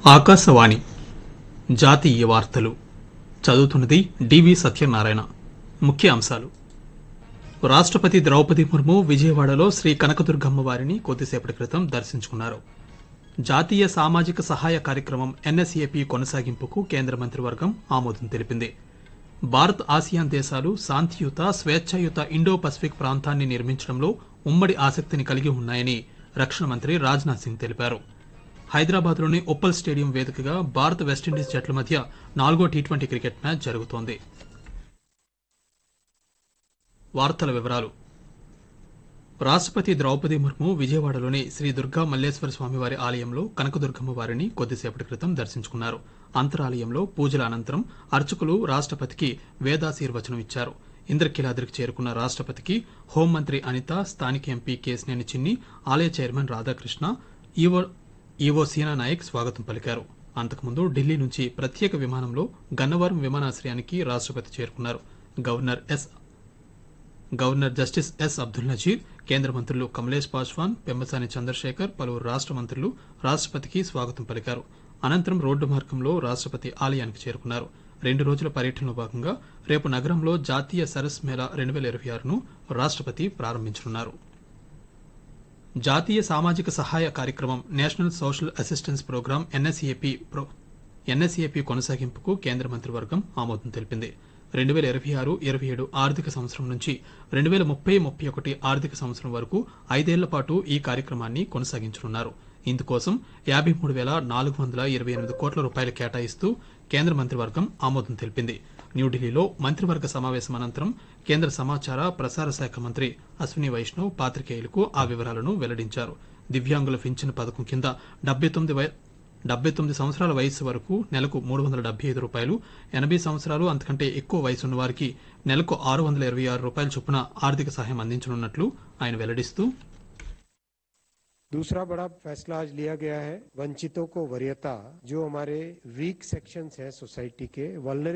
ఆకాశవాణి జాతీయ వార్తలు చదువుతున్నది డివి సత్యనారాయణ ముఖ్య అంశాలు రాష్ట్రపతి ద్రౌపది ముర్ము విజయవాడలో శ్రీ కనకదుర్గమ్మ వారిని కొద్దిసేపటి క్రితం దర్శించుకున్నారు జాతీయ సామాజిక సహాయ కార్యక్రమం ఎన్ఎస్ఏపి కొనసాగింపుకు కేంద్ర మంత్రివర్గం ఆమోదం తెలిపింది భారత్ ఆసియాన్ దేశాలు శాంతియుత స్వేచ్ఛాయుత ఇండో పసిఫిక్ ప్రాంతాన్ని నిర్మించడంలో ఉమ్మడి ఆసక్తిని కలిగి ఉన్నాయని రక్షణ మంత్రి రాజ్నాథ్ సింగ్ తెలిపారు హైదరాబాద్లోని ఉప్పల్ స్టేడియం వేదికగా భారత్ వెస్టిండీస్ జట్ల మధ్య నాలుగో టీ ట్వంటీ క్రికెట్ మ్యాచ్ జరుగుతోంది వార్తల వివరాలు రాష్ట్రపతి ద్రౌపది ముర్ము విజయవాడలోని శ్రీ దుర్గా మల్లేశ్వర స్వామివారి ఆలయంలో కనకదుర్గమ్మ వారిని కొద్దిసేపటి క్రితం దర్శించుకున్నారు అంతరాలయంలో పూజల అనంతరం అర్చకులు రాష్ట్రపతికి వేదాశీర్వచనం ఇచ్చారు ఇంద్రకీలాద్రికి చేరుకున్న రాష్ట్రపతికి హోంమంత్రి అనిత స్థానిక ఎంపీ కేసినేని చిన్ని ఆలయ chairman Radhakrishna EO EO Seena Naik స్వాగతం పలికారు అంతకుముందు ఢిల్లీ నుంచి ప్రత్యేక విమానంలో గన్నవరం విమానాశ్రయానికి రాష్ట్రపతి చేరుకున్నారు governor S governor justice S Abdul Nazeer కేంద్ర మంత్రులు కమలేష్ పాస్వాన్ పెమ్మసాని చంద్రశేఖర్ పలువురు రాష్ట్ర మంత్రులు రాష్ట్రపతికి స్వాగతం పలికారు అనంతరం రోడ్డు మార్గంలో రాష్ట్రపతి ఆలయానికి చేరుకున్నారు రెండు రోజుల పర్యటనలో భాగంగా రేపు నగరంలో జాతీయ సరస్ మేళా రెండు వేల ఇరవై ఆరును రాష్ట్రపతి ప్రారంభించనున్నారు జాతీయ సామాజిక సహాయ కార్యక్రమం national social assistance programme NSAP ప్రో ఎన్ఎస్ఏపి కొనసాగింపుకు కేంద్ర మంత్రివర్గం ఆమోదం తెలిపింది రెండు వేల ఇరవై ఆరు ఇరవై ఏడు ఆర్థిక సంవత్సరం నుంచి రెండు వేల ముప్పై ముప్పై ఒకటి ఆర్థిక సంవత్సరం వరకు ఐదేళ్ల పాటు ఈ కార్యక్రమాన్ని కొనసాగించనున్నారు ఇందుకోసం యాభై మూడు వేల నాలుగు వందల ఇరవై ఎనిమిది కోట్ల రూపాయలు కేటాయిస్తూ కేంద్ర మంత్రివర్గం ఆమోదం తెలిపింది న్యూఢిల్లీలో మంత్రివర్గ సమావేశం అనంతరం కేంద్ర సమాచార ప్రసార శాఖ మంత్రి అశ్విని వైష్ణవ్ పాత్రికేయులకు ఆ వివరాలను వెల్లడించారు దివ్యాంగుల పింఛన్ పథకం కింద డెబ్బై తొమ్మిది వయ- డెబ్బై తొమ్మిది సంవత్సరాల వయసు వరకు నెలకు మూడు వందల డెబ్బై ఐదు రూపాయలు ఎనభై సంవత్సరాలు అంతకంటే ఎక్కువ వయసు ఉన్న వారికి నెలకు ఆరు వందల ఇరవై ఆరు రూపాయల చొప్పున ఆర్థిక సహాయం అందించనున్నట్లు ఆయన వెల్లడిస్తూ दूसरा बड़ा फैसला आज लिया गया है वंचितों को वरीयता जो हमारे वीक सेक्शंस हैं सोसाइटी के वल्नरेबल